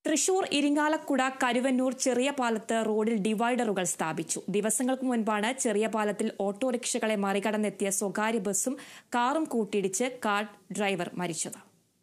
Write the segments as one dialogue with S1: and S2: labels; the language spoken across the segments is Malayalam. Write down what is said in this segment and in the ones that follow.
S1: തൃശൂർ ഇരിങ്ങാലക്കുട കരുവന്നൂർ ചെറിയ പാലത്ത് റോഡിൽ ഡിവൈഡറുകൾ സ്ഥാപിച്ചു ദിവസങ്ങൾക്ക് മുൻപാണ് ചെറിയ പാലത്തിൽ ഓട്ടോറിക്ഷകളെ മറികടന്നെത്തിയ സ്വകാര്യ ബസ്സും കാറും കൂട്ടിയിടിച്ച് കാർ ഡ്രൈവർ മരിച്ചത്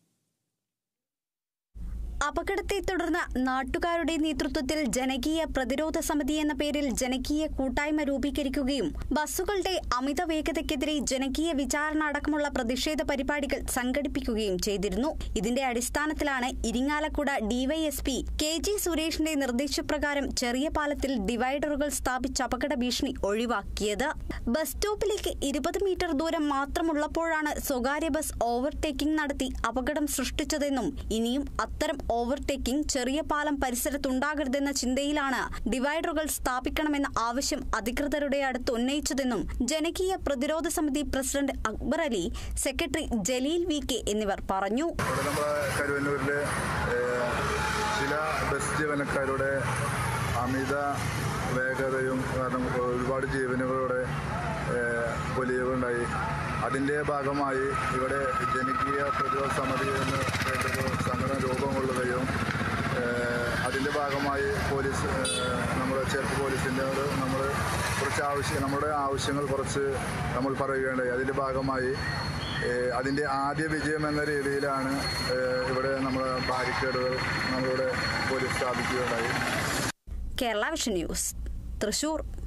S2: അപകടത്തെ തുടർന്ന് നാട്ടുകാരുടെ നേതൃത്വത്തിൽ ജനകീയ പ്രതിരോധ സമിതി എന്ന പേരിൽ ജനകീയ കൂട്ടായ്മ രൂപീകരിക്കുകയും ബസ്സുകളുടെ അമിത വേഗതയ്ക്കെതിരെ ജനകീയ വിചാരണ അടക്കമുള്ള പ്രതിഷേധ പരിപാടികൾ സംഘടിപ്പിക്കുകയും ചെയ്തിരുന്നു ഇതിന്റെ അടിസ്ഥാനത്തിലാണ് ഇരിങ്ങാലക്കുട ഡിവൈഎസ്പി കെ ജി സുരേഷിന്റെ നിർദ്ദേശപ്രകാരം ചെറിയ പാലത്തിൽ ഡിവൈഡറുകൾ സ്ഥാപിച്ച് അപകട ഭീഷണി ഒഴിവാക്കിയത് ബസ് സ്റ്റോപ്പിലേക്ക് ഇരുപത് മീറ്റർ ദൂരം മാത്രമുള്ളപ്പോഴാണ് സ്വകാര്യ ബസ് ഓവർടേക്കിംഗ് നടത്തി അപകടം സൃഷ്ടിച്ചതെന്നും ഇനിയും അത്തരം ഓവർടേക്കിംഗ് ചെറിയ പാലം പരിസരത്തുണ്ടാകരുതെന്ന ചിന്തയിലാണ് ഡിവൈഡറുകൾ സ്ഥാപിക്കണമെന്ന ആവശ്യം അധികൃതരുടെ അടുത്ത് ഉന്നയിച്ചതെന്നും ജനകീയ പ്രതിരോധ സമിതി president Akbar Ali secretary Jaleel V K എന്നിവർ പറഞ്ഞു
S3: ഇവിടെ നമ്മുടെ കരുവന്നൂരിലെ ഏഹ്, ചില ബസ് ജീവനക്കാരുടെ അമിത വേഗതയും കാരണം ഒരുപാട് ജീവനുകളുടെ ഏഹ്, പൊലിയുണ്ടായി അതിൻ്റെ ഭാഗമായി ഇവിടെ ജനകീയ പ്രതിരോധ സമിതി എന്ന് പേരിലൊരു സംഘടന രൂപം കൊള്ളുകയും ഏഹ്, അതിൻ്റെ ഭാഗമായി പോലീസ് ഏഹ്, നമ്മുടെ ചേർപ്പ് പോലീസിൻ്റെ നമ്മൾ കുറച്ച് ആവശ്യം നമ്മുടെ ആവശ്യങ്ങൾ കുറച്ച് നമ്മൾ പറയുകയുണ്ടായി അതിൻ്റെ ഭാഗമായി ഏഹ് അതിൻ്റെ ആദ്യ വിജയം എന്ന രീതിയിലാണ് ഏഹ് ഇവിടെ നമ്മൾ ബാരിക്കേഡുകൾ നമ്മളിവിടെ പോലീസ് സ്ഥാപിക്കുകയുണ്ടായി
S2: കേരള വിഷൻ ന്യൂസ് തൃശൂർ